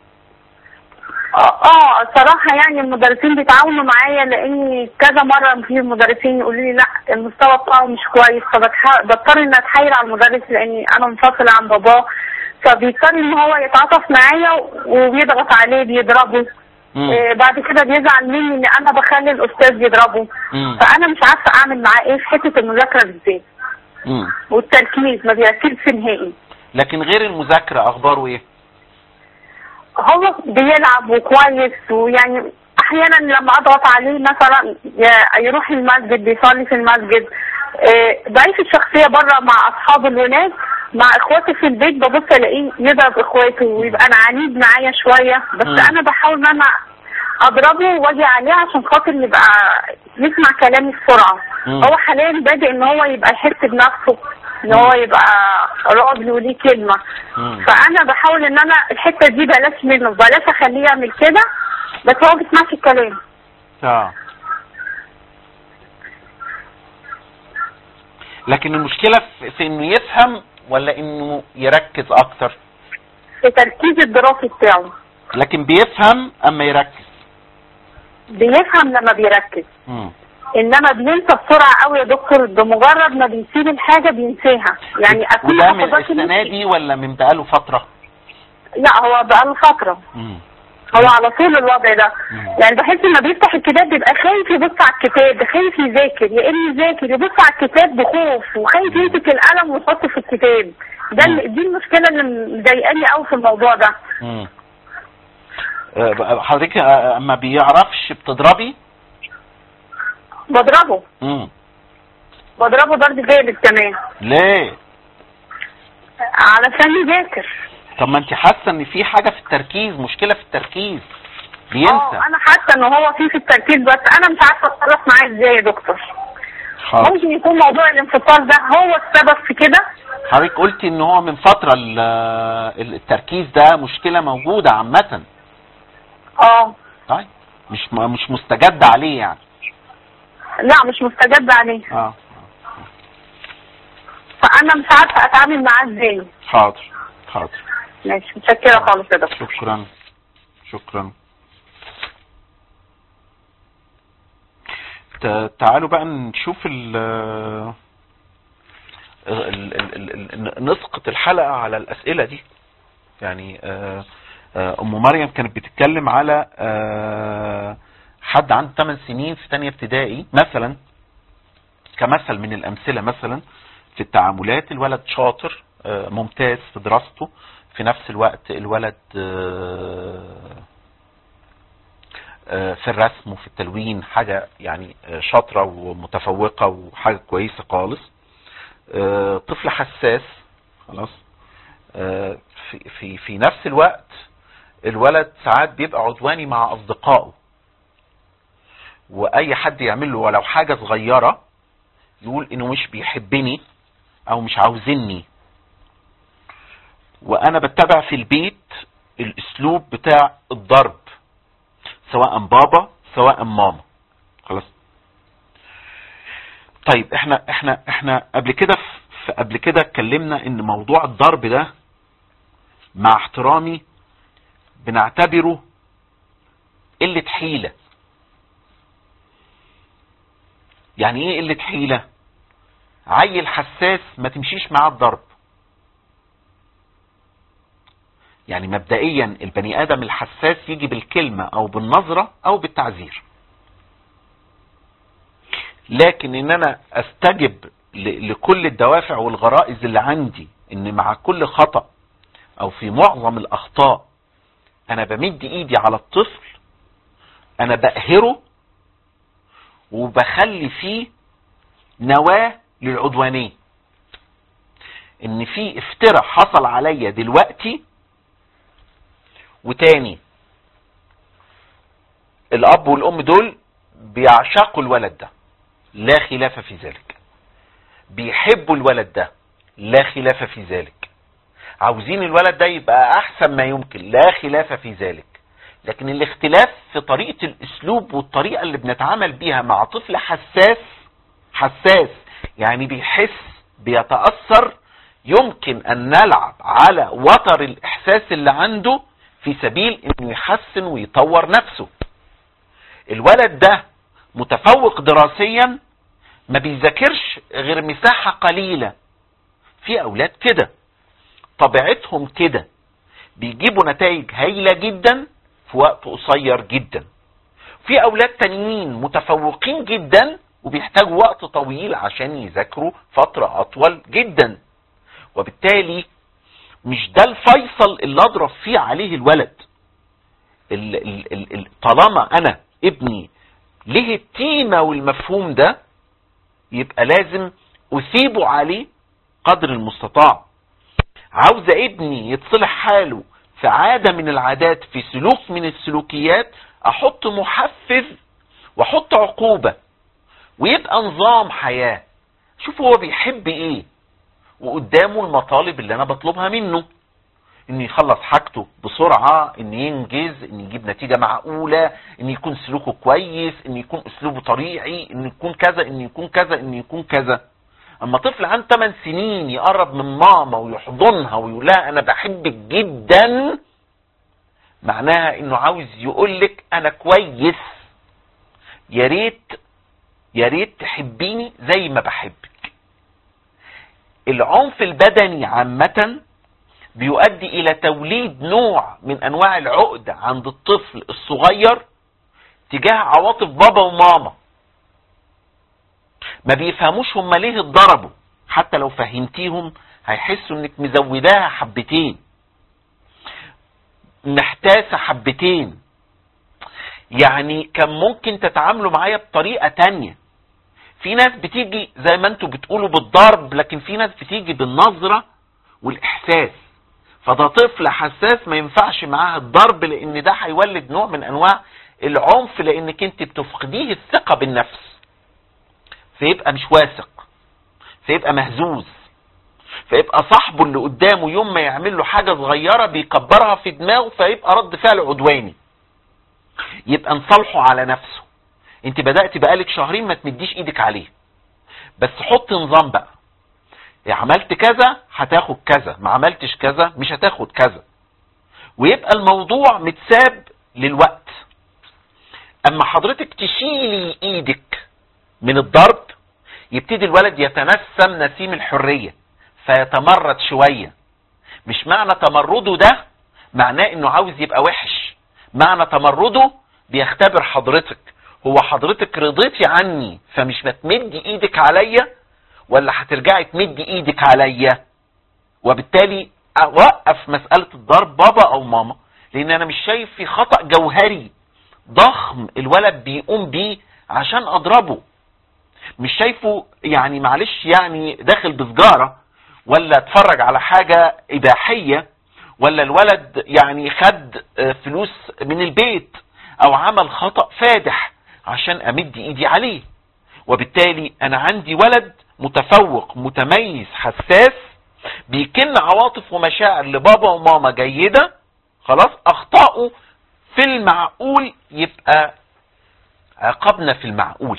اه اه الصراحة يعني المدرسين بيتعاونوا معايا لاني كذا مرة في مدرسين يقولوا لي لا المستوى بتاعه مش كويس فبضطر ان اتحايل على المدرس لاني انا منفصلة عن باباه فبيضطر ان هو يتعاطف معايا وبيضغط عليه بيضربه مم. آه بعد كده بيزعل مني ان انا بخلي الاستاذ يضربه مم. فانا مش عارفة اعمل معاه ايه في حتة المذاكرة بالذات مم. والتركيز ما بيركزش نهائي لكن غير المذاكرة اخباره ايه هو بيلعب وكويس ويعني احيانا لما اضغط عليه مثلا ي- يروح المسجد بيصلي في المسجد آه، ضعيف الشخصيه بره مع اصحابه الولاد مع اخواتي في البيت ببص الاقيه يضرب اخواته ويبقى انا عنيد معايا شويه بس مم. انا بحاول ان انا اضربه واجي عليه عشان خاطر يبقى يسمع كلامي بسرعه مم. هو حاليا بادئ ان هو يبقى يحس بنفسه ان هو يبقى راجل وليه كلمه مم. فانا بحاول ان انا الحته دي بلاش منه بلاش اخليه يعمل كده بس هو ما بيسمعش الكلام اه لكن المشكلة في, في انه يفهم ولا انه يركز اكتر في تركيز الدراسي بتاعه لكن بيفهم اما يركز بيفهم لما بيركز مم. انما بينسى بسرعه قوي يا دكتور بمجرد ما بيسيب الحاجه بينساها يعني اكون وده من حفظات السنة النسي. دي ولا من بقاله فترة لا هو بقاله فتره مم. هو على طول الوضع ده مم. يعني بحس لما بيفتح الكتاب بيبقى خايف يبص على الكتاب خايف يذاكر يا اما يذاكر يبص على الكتاب بخوف وخايف يمسك القلم ويحطه في الكتاب ده مم. اللي- دي المشكله اللي مضايقاني قوي في الموضوع ده مم. آه، بقى حضرتك آه، اما بيعرفش بتضربي بضربه مم. بضربه ضرب جامد كمان ليه علشان يذاكر طب ما انت حاسه ان في حاجه في التركيز مشكله في التركيز اه بينسى انا حاسه ان هو في في التركيز بس انا مش عارفه اتصرف معاه ازاي يا دكتور حاضر ممكن يكون موضوع الانفصال ده هو السبب في كده حضرتك قلتي ان هو من فتره ال- التركيز ده مشكله موجوده عامه اه طيب مش م- مش مستجد عليه يعني لا مش مستجد عليه اه فانا مش عارفه اتعامل معاه ازاي حاضر حاضر ماشي متشكره خالص يا دكتور شكرا شكرا ت- تعالوا بقى نشوف ال ال- ال- ال- ال- نسقط الحلقة على الأسئلة دي يعني آه، آه، أم مريم كانت بتتكلم على آه، حد عنده 8 سنين في تانية ابتدائي مثلا كمثل من الأمثلة مثلا في التعاملات الولد شاطر آه، ممتاز في دراسته في نفس الوقت الولد آه، آه، في الرسم وفي التلوين حاجة يعني آه، شاطرة ومتفوقة وحاجة كويسة خالص آه، طفل حساس خلاص آه، في في في نفس الوقت الولد ساعات بيبقى عدواني مع اصدقائه واي حد يعمل له ولو حاجه صغيره يقول انه مش بيحبني او مش عاوزني وانا بتبع في البيت الاسلوب بتاع الضرب سواء بابا سواء ماما خلاص طيب احنا احنا احنا قبل كده في قبل كده اتكلمنا ان موضوع الضرب ده مع احترامي بنعتبره قلة حيلة يعني ايه قلة حيلة عيل حساس ما تمشيش معاه الضرب يعني مبدئيا البني ادم الحساس يجي بالكلمة او بالنظرة او بالتعذير لكن ان انا استجب ل- لكل الدوافع والغرائز اللي عندي ان مع كل خطأ او في معظم الاخطاء انا بمد ايدي على الطفل انا بقهره وبخلي فيه نواة للعدوانية ان في افتراء حصل عليا دلوقتي وتاني الاب والام دول بيعشقوا الولد ده لا خلاف في ذلك بيحبوا الولد ده لا خلاف في ذلك عاوزين الولد ده يبقى احسن ما يمكن لا خلاف في ذلك لكن الاختلاف في طريقة الاسلوب والطريقة اللي بنتعامل بيها مع طفل حساس حساس يعني بيحس بيتأثر يمكن ان نلعب على وتر الاحساس اللي عنده في سبيل انه يحسن ويطور نفسه الولد ده متفوق دراسيا ما بيذاكرش غير مساحة قليلة في اولاد كده طبيعتهم كده بيجيبوا نتائج هايلة جدا في وقت قصير جدا في اولاد تانيين متفوقين جدا وبيحتاجوا وقت طويل عشان يذاكروا فترة اطول جدا وبالتالي مش ده الفيصل اللي اضرب فيه عليه الولد ال ال ال ال طالما انا ابني ليه التيمة والمفهوم ده يبقى لازم اثيبه عليه قدر المستطاع عاوز ابني يتصلح حاله في عادة من العادات في سلوك من السلوكيات احط محفز واحط عقوبة ويبقى نظام حياة شوف هو بيحب ايه وقدامه المطالب اللي انا بطلبها منه ان يخلص حاجته بسرعة ان ينجز ان يجيب نتيجة معقولة ان يكون سلوكه كويس ان يكون اسلوبه طبيعي ان يكون كذا ان يكون كذا ان يكون كذا اما طفل عنده 8 سنين يقرب من ماما ويحضنها ويقول لها انا بحبك جدا معناها انه عاوز يقول لك انا كويس يا ريت يا ريت تحبيني زي ما بحبك العنف البدني عامة بيؤدي الى توليد نوع من انواع العقد عند الطفل الصغير تجاه عواطف بابا وماما ما بيفهموش هما ليه اتضربوا حتى لو فهمتيهم هيحسوا انك مزوداها حبتين محتاسة حبتين يعني كان ممكن تتعاملوا معايا بطريقة تانية في ناس بتيجي زي ما انتوا بتقولوا بالضرب لكن في ناس بتيجي بالنظرة والاحساس فده طفل حساس ما ينفعش معاه الضرب لان ده هيولد نوع من انواع العنف لانك انت بتفقديه الثقة بالنفس فيبقى مش واثق فيبقى مهزوز فيبقى صاحبه اللي قدامه يوم ما يعمل له حاجة صغيرة بيكبرها في دماغه فيبقى رد فعل عدواني يبقى نصالحه على نفسه انت بدأت بقالك شهرين ما تمديش ايدك عليه بس حط نظام بقى يا عملت كذا هتاخد كذا ما عملتش كذا مش هتاخد كذا ويبقى الموضوع متساب للوقت اما حضرتك تشيلي ايدك من الضرب يبتدي الولد يتنسم نسيم الحرية فيتمرد شوية مش معنى تمرده ده معناه انه عاوز يبقى وحش معنى تمرده بيختبر حضرتك هو حضرتك رضيتي عني فمش بتمدي ايدك عليا ولا هترجعي تمدي ايدك عليا وبالتالي اوقف مسألة الضرب بابا او ماما لان انا مش شايف في خطأ جوهري ضخم الولد بيقوم بيه عشان اضربه مش شايفه يعني معلش يعني داخل بسجارة ولا اتفرج على حاجة اباحية ولا الولد يعني خد فلوس من البيت او عمل خطأ فادح عشان امد ايدي عليه وبالتالي انا عندي ولد متفوق متميز حساس بيكن عواطف ومشاعر لبابا وماما جيدة خلاص اخطائه في المعقول يبقى عقبنا في المعقول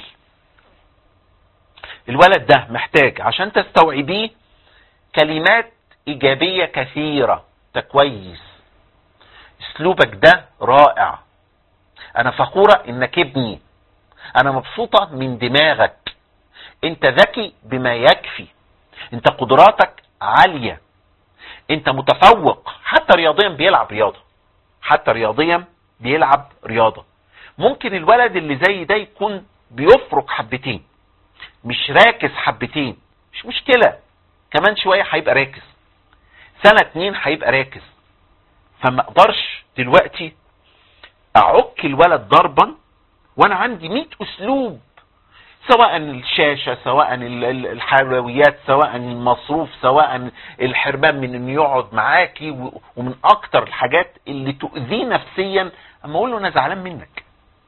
الولد ده محتاج عشان تستوعبيه كلمات ايجابية كثيرة ده كويس اسلوبك ده رائع انا فخورة انك ابني انا مبسوطة من دماغك انت ذكي بما يكفي انت قدراتك عالية انت متفوق حتى رياضيا بيلعب رياضة حتى رياضيا بيلعب رياضة ممكن الولد اللي زي ده يكون بيفرق حبتين مش راكز حبتين مش مشكلة كمان شوية هيبقى راكز سنة اتنين هيبقى راكز فما اقدرش دلوقتي اعك الولد ضربا وانا عندي 100 اسلوب سواء الشاشة سواء الحلويات سواء المصروف سواء الحرمان من انه يقعد معاكي ومن اكتر الحاجات اللي تؤذيه نفسيا اما اقول له انا زعلان منك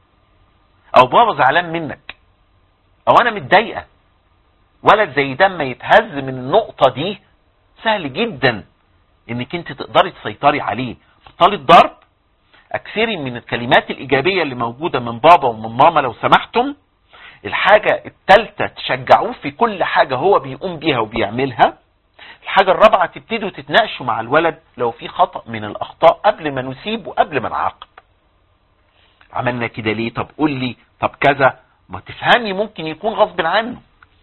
او بابا زعلان منك او انا متضايقه ولد زي ده ما يتهز من النقطة دي سهل جدا انك انت تقدري تسيطري عليه بطلي الضرب اكثري من الكلمات الايجابية اللي موجودة من بابا ومن ماما لو سمحتم الحاجة التالتة تشجعوه في كل حاجة هو بيقوم بيها وبيعملها الحاجة الرابعة تبتدوا تتناقشوا مع الولد لو في خطأ من الاخطاء قبل ما نسيب وقبل ما نعاقب عملنا كده ليه طب قول لي طب كذا ما تفهمي ممكن يكون غصب عنه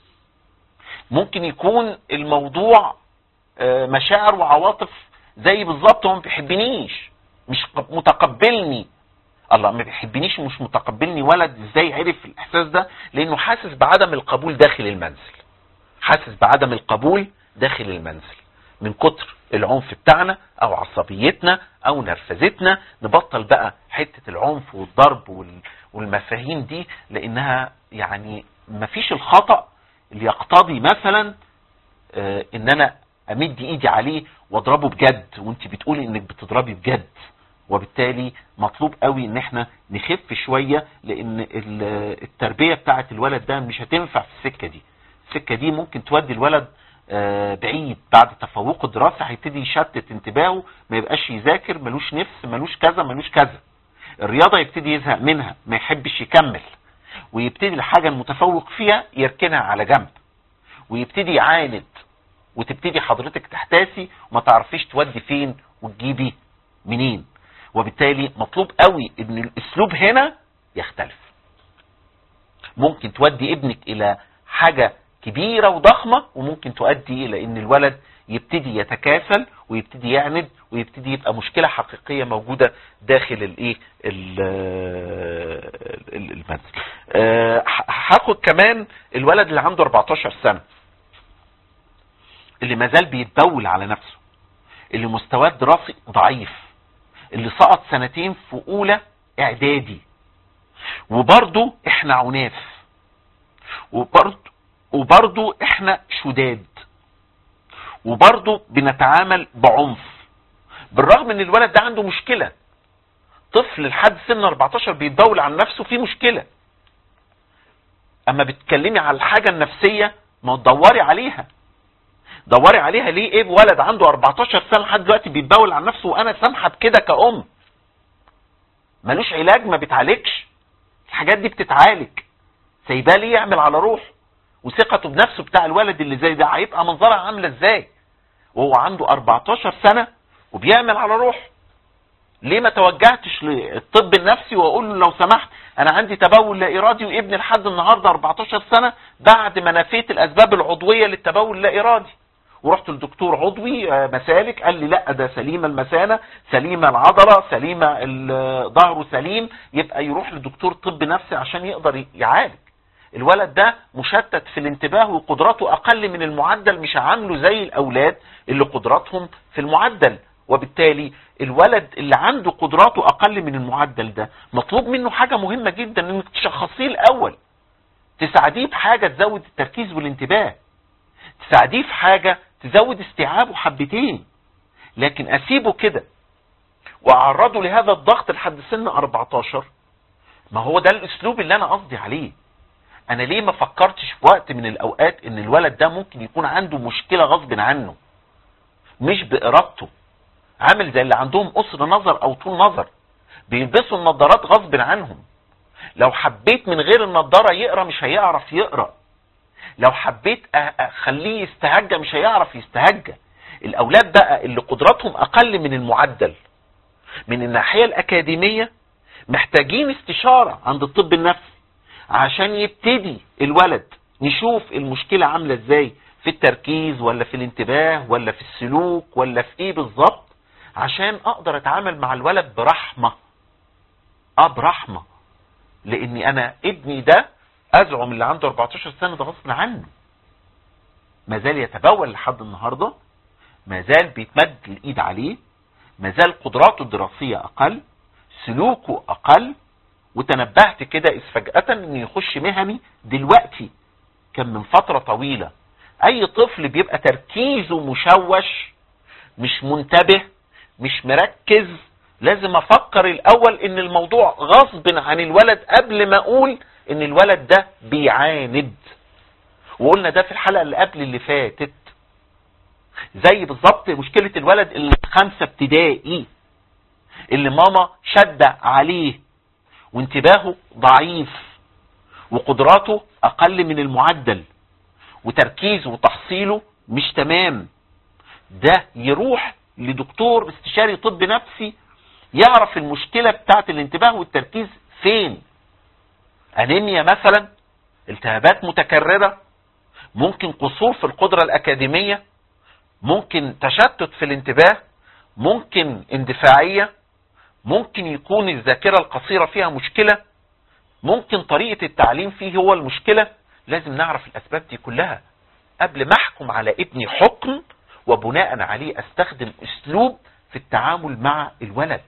ممكن يكون الموضوع مشاعر وعواطف زي بالظبط هو ما بيحبنيش مش متقبلني الله ما بيحبنيش ومش متقبلني ولد ازاي عرف الاحساس ده لانه حاسس بعدم القبول داخل المنزل حاسس بعدم القبول داخل المنزل من كتر العنف بتاعنا او عصبيتنا او نرفزتنا نبطل بقى حتة العنف والضرب والمفاهيم دي لانها يعني مفيش الخطأ اللي يقتضي مثلا آه ان انا امد ايدي عليه واضربه بجد وانت بتقولي انك بتضربي بجد وبالتالي مطلوب قوي ان احنا نخف شوية لان التربية بتاعت الولد ده مش هتنفع في السكة دي السكة دي ممكن تودي الولد آه بعيد بعد تفوق الدراسة هيبتدي يشتت انتباهه ما يبقاش يذاكر ملوش نفس ملوش كذا ملوش كذا الرياضة يبتدي يزهق منها ما يحبش يكمل ويبتدي الحاجة المتفوق فيها يركنها على جنب ويبتدي يعاند وتبتدي حضرتك تحتاسي وما تعرفيش تودي فين وتجيبي منين وبالتالي مطلوب قوي ان الاسلوب هنا يختلف ممكن تودي ابنك الى حاجة كبيرة وضخمة وممكن تؤدي الى ان الولد يبتدي يتكاسل ويبتدي يعند ويبتدي يبقى مشكلة حقيقية موجودة داخل الايه المنزل هاخد كمان الولد اللي عنده 14 سنة اللي مازال بيتبول على نفسه اللي مستواه الدراسي ضعيف اللي سقط سنتين في اولى اعدادي وبرضه احنا عناف وبرضه وبرضه احنا شداد وبرضه بنتعامل بعنف بالرغم ان الولد ده عنده مشكلة طفل لحد سن 14 بيتبول عن نفسه في مشكلة اما بتكلمي على الحاجة النفسية ما تدوري عليها دوري عليها ليه ايه ولد عنده 14 سنة لحد دلوقتي بيتبول عن نفسه وانا سامحة بكده كأم ملوش علاج ما بيتعالجش الحاجات دي بتتعالج سايباه ليه يعمل على روحه وثقته بنفسه بتاع الولد اللي زي ده هيبقى منظرها عامله ازاي وهو عنده 14 سنه وبيعمل على روحه ليه ما توجهتش للطب النفسي واقول له لو سمحت انا عندي تبول لا ارادي وابني لحد النهارده 14 سنه بعد ما نفيت الاسباب العضويه للتبول اللا ارادي ورحت لدكتور عضوي آه، مسالك قال لي لا ده سليمه المثانه سليمه العضله سليمه ال- ظهره سليم يبقى يروح لدكتور طب نفسي عشان يقدر يعالج الولد ده مشتت في الانتباه وقدراته اقل من المعدل مش عامله زي الاولاد اللي قدراتهم في المعدل وبالتالي الولد اللي عنده قدراته اقل من المعدل ده مطلوب منه حاجه مهمه جدا انك تشخصيه الاول تساعديه بحاجه تزود التركيز والانتباه تساعديه في حاجه تزود استيعابه حبتين لكن اسيبه كده واعرضه لهذا الضغط لحد سن 14 ما هو ده الاسلوب اللي انا قصدي عليه انا ليه ما فكرتش في وقت من الاوقات ان الولد ده ممكن يكون عنده مشكله غصب عنه مش بارادته عامل زي اللي عندهم قصر نظر او طول نظر بيلبسوا النظارات غصب عنهم لو حبيت من غير النظاره يقرا مش هيعرف يقرا لو حبيت أ- اخليه يستهجى مش هيعرف يستهجى الاولاد بقى اللي قدراتهم اقل من المعدل من الناحيه الاكاديميه محتاجين استشاره عند الطب النفسي عشان يبتدي الولد نشوف المشكله عامله ازاي في التركيز ولا في الانتباه ولا في السلوك ولا في ايه بالظبط عشان اقدر اتعامل مع الولد برحمه اه برحمه لاني انا ابني ده ازعم اللي عنده 14 سنه ده غصب عنه ما زال يتبول لحد النهارده ما زال بيتمد الايد عليه ما زال قدراته الدراسيه اقل سلوكه اقل وتنبهت كده اذ فجاه ان يخش مهني دلوقتي كان من فتره طويله اي طفل بيبقى تركيزه مشوش مش منتبه مش مركز لازم افكر الاول ان الموضوع غصب عن الولد قبل ما اقول ان الولد ده بيعاند وقلنا ده في الحلقه اللي قبل اللي فاتت زي بالظبط مشكله الولد اللي في خمسه ابتدائي اللي ماما شد عليه وانتباهه ضعيف وقدراته اقل من المعدل وتركيزه وتحصيله مش تمام ده يروح لدكتور استشاري طب نفسي يعرف المشكلة بتاعت الانتباه والتركيز فين انيميا مثلا التهابات متكررة ممكن قصور في القدرة الأكاديمية ممكن تشتت في الانتباه ممكن اندفاعية ممكن يكون الذاكرة القصيرة فيها مشكلة ممكن طريقة التعليم فيه هو المشكلة لازم نعرف الأسباب دي كلها قبل ما أحكم على ابني حكم وبناء عليه أستخدم أسلوب في التعامل مع الولد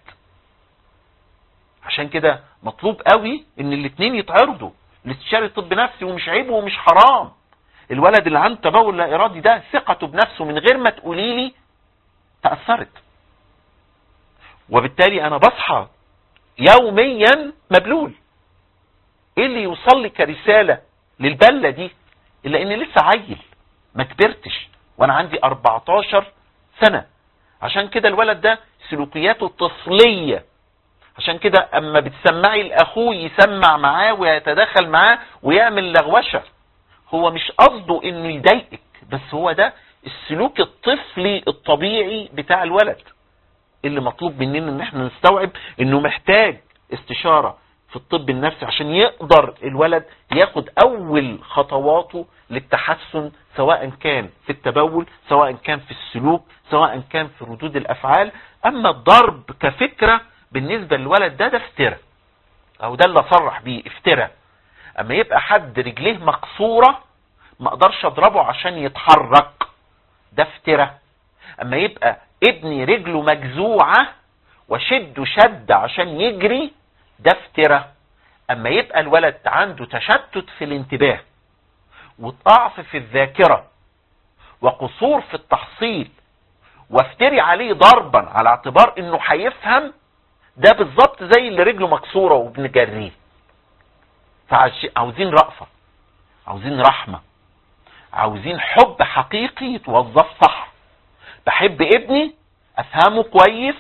عشان كده مطلوب قوي ان الاتنين يتعرضوا لاستشاري طب نفسي ومش عيب ومش حرام الولد اللي عنده تبول لا ارادي ده ثقته بنفسه من غير ما تقولي لي تاثرت وبالتالي انا بصحى يوميا مبلول ايه اللي يوصل لي كرساله للبله دي الا اني لسه عيل ما كبرتش وانا عندي 14 سنه عشان كده الولد ده سلوكياته طفليه عشان كده اما بتسمعي لاخوه يسمع معاه ويتدخل معاه ويعمل لغوشه هو مش قصده انه يضايقك بس هو ده السلوك الطفلي الطبيعي بتاع الولد اللي مطلوب مننا ان احنا نستوعب انه محتاج استشاره في الطب النفسي عشان يقدر الولد ياخد اول خطواته للتحسن سواء كان في التبول سواء كان في السلوك سواء كان في ردود الافعال اما الضرب كفكره بالنسبه للولد ده ده افتراء او ده اللي اصرح بيه افتراء اما يبقى حد رجليه مكسوره ما اقدرش اضربه عشان يتحرك ده افتراء اما يبقى ابني رجله مجزوعه وشده شد عشان يجري ده افتراء اما يبقى الولد عنده تشتت في الانتباه وضعف في الذاكره وقصور في التحصيل وافتري عليه ضربا على اعتبار انه هيفهم ده بالظبط زي اللي رجله مكسوره وبنجريه فعاوزين رأفة عاوزين رحمة عاوزين حب حقيقي يتوظف صح بحب ابني افهمه كويس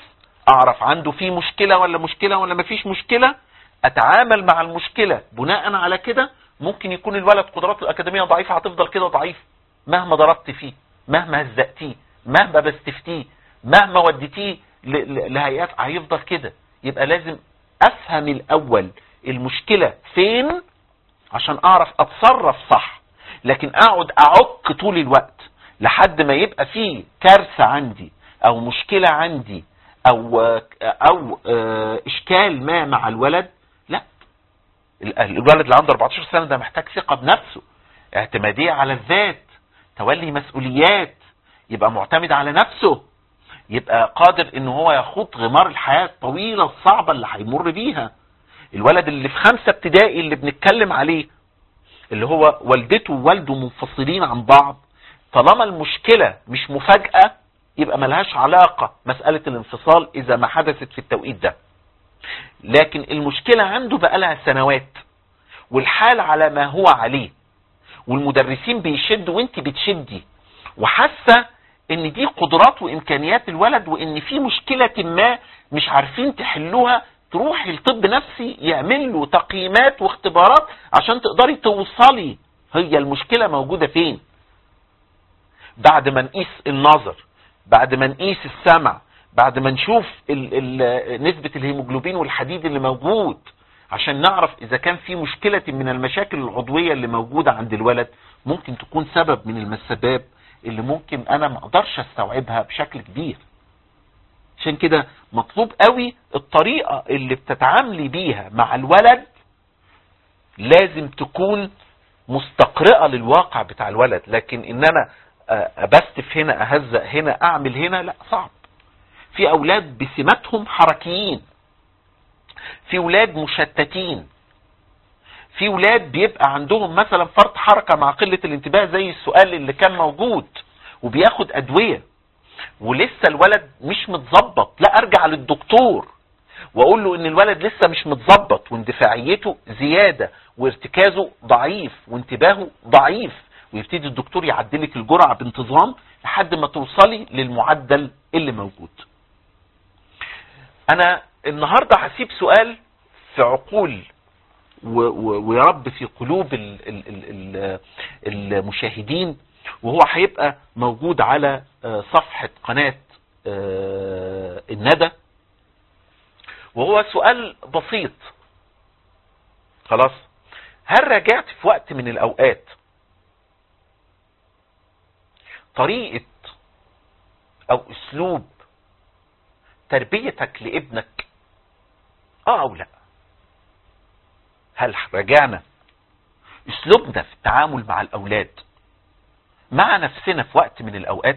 اعرف عنده في مشكلة ولا مشكلة ولا مفيش مشكلة اتعامل مع المشكلة بناء على كده ممكن يكون الولد قدراته الاكاديمية ضعيفة هتفضل كده ضعيف مهما ضربت فيه مهما هزقتيه مهما بستفتيه مهما وديتيه ل- ل- لهيئات هيفضل كده يبقى لازم افهم الاول المشكلة فين عشان اعرف اتصرف صح لكن اقعد اعك طول الوقت لحد ما يبقى فيه كارثة عندي او مشكلة عندي او او آه، اشكال ما مع الولد لا ال- الولد اللي عنده 14 سنة ده محتاج ثقة بنفسه اعتمادية على الذات تولي مسؤوليات يبقى معتمد على نفسه يبقى قادر ان هو يخوض غمار الحياة الطويلة الصعبة اللي هيمر بيها الولد اللي في خمسة ابتدائي اللي بنتكلم عليه اللي هو والدته ووالده منفصلين عن بعض طالما المشكلة مش مفاجأة يبقى ملهاش علاقة مسألة الانفصال إذا ما حدثت في التوقيت ده لكن المشكلة عنده بقالها سنوات والحال على ما هو عليه والمدرسين بيشدوا وانت بتشدي وحاسة ان دي قدرات وامكانيات الولد وان في مشكلة ما مش عارفين تحلوها تروحي لطب نفسي يعمل له تقييمات واختبارات عشان تقدري توصلي هي المشكلة موجودة فين بعد ما نقيس النظر بعد ما نقيس السمع بعد ما نشوف ال ال نسبة الهيموجلوبين والحديد اللي موجود عشان نعرف اذا كان في مشكلة من المشاكل العضوية اللي موجودة عند الولد ممكن تكون سبب من المسباب اللي ممكن انا ما اقدرش استوعبها بشكل كبير عشان كده مطلوب قوي الطريقة اللي بتتعاملي بيها مع الولد لازم تكون مستقرئة للواقع بتاع الولد لكن ان انا آه، ابستف هنا اهزق هنا اعمل هنا لا صعب في اولاد بسماتهم حركيين في اولاد مشتتين في ولاد بيبقى عندهم مثلا فرط حركة مع قلة الانتباه زي السؤال اللي كان موجود وبياخد ادوية ولسه الولد مش متظبط لا ارجع للدكتور واقول له ان الولد لسه مش متظبط واندفاعيته زيادة وارتكازه ضعيف وانتباهه ضعيف ويبتدي الدكتور يعدلك الجرعة بانتظام لحد ما توصلي للمعدل اللي موجود انا النهاردة هسيب سؤال في عقول و- و- ويا رب في قلوب ال- ال- ال- ال- المشاهدين وهو هيبقى موجود على آه، صفحة قناة آه، الندى وهو سؤال بسيط خلاص هل راجعت في وقت من الأوقات طريقة أو أسلوب تربيتك لابنك اه او لا هل راجعنا اسلوبنا في التعامل مع الاولاد مع نفسنا في وقت من الاوقات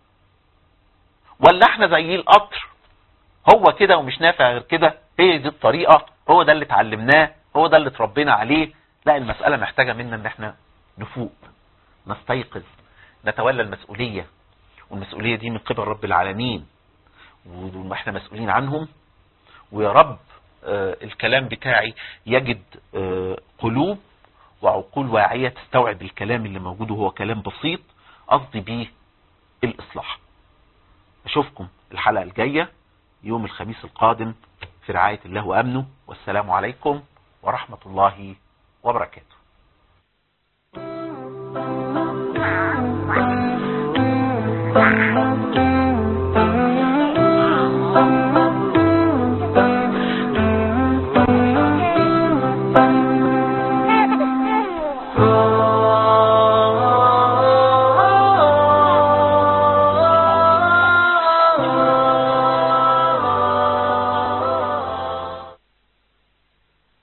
ولا احنا زي القطر هو كده ومش نافع غير كده هي دي الطريقة هو ده اللي اتعلمناه هو ده اللي اتربينا عليه لا المسألة محتاجة منا ان احنا نفوق نستيقظ نتولى المسؤولية والمسؤولية دي من قبل رب العالمين واحنا مسؤولين عنهم ويا رب آه، الكلام بتاعي يجد آه، قلوب وعقول واعية تستوعب الكلام اللي موجود وهو كلام بسيط قصدي بيه الإصلاح أشوفكم الحلقة الجاية يوم الخميس القادم في رعاية الله وأمنه والسلام عليكم ورحمة الله وبركاته Wow.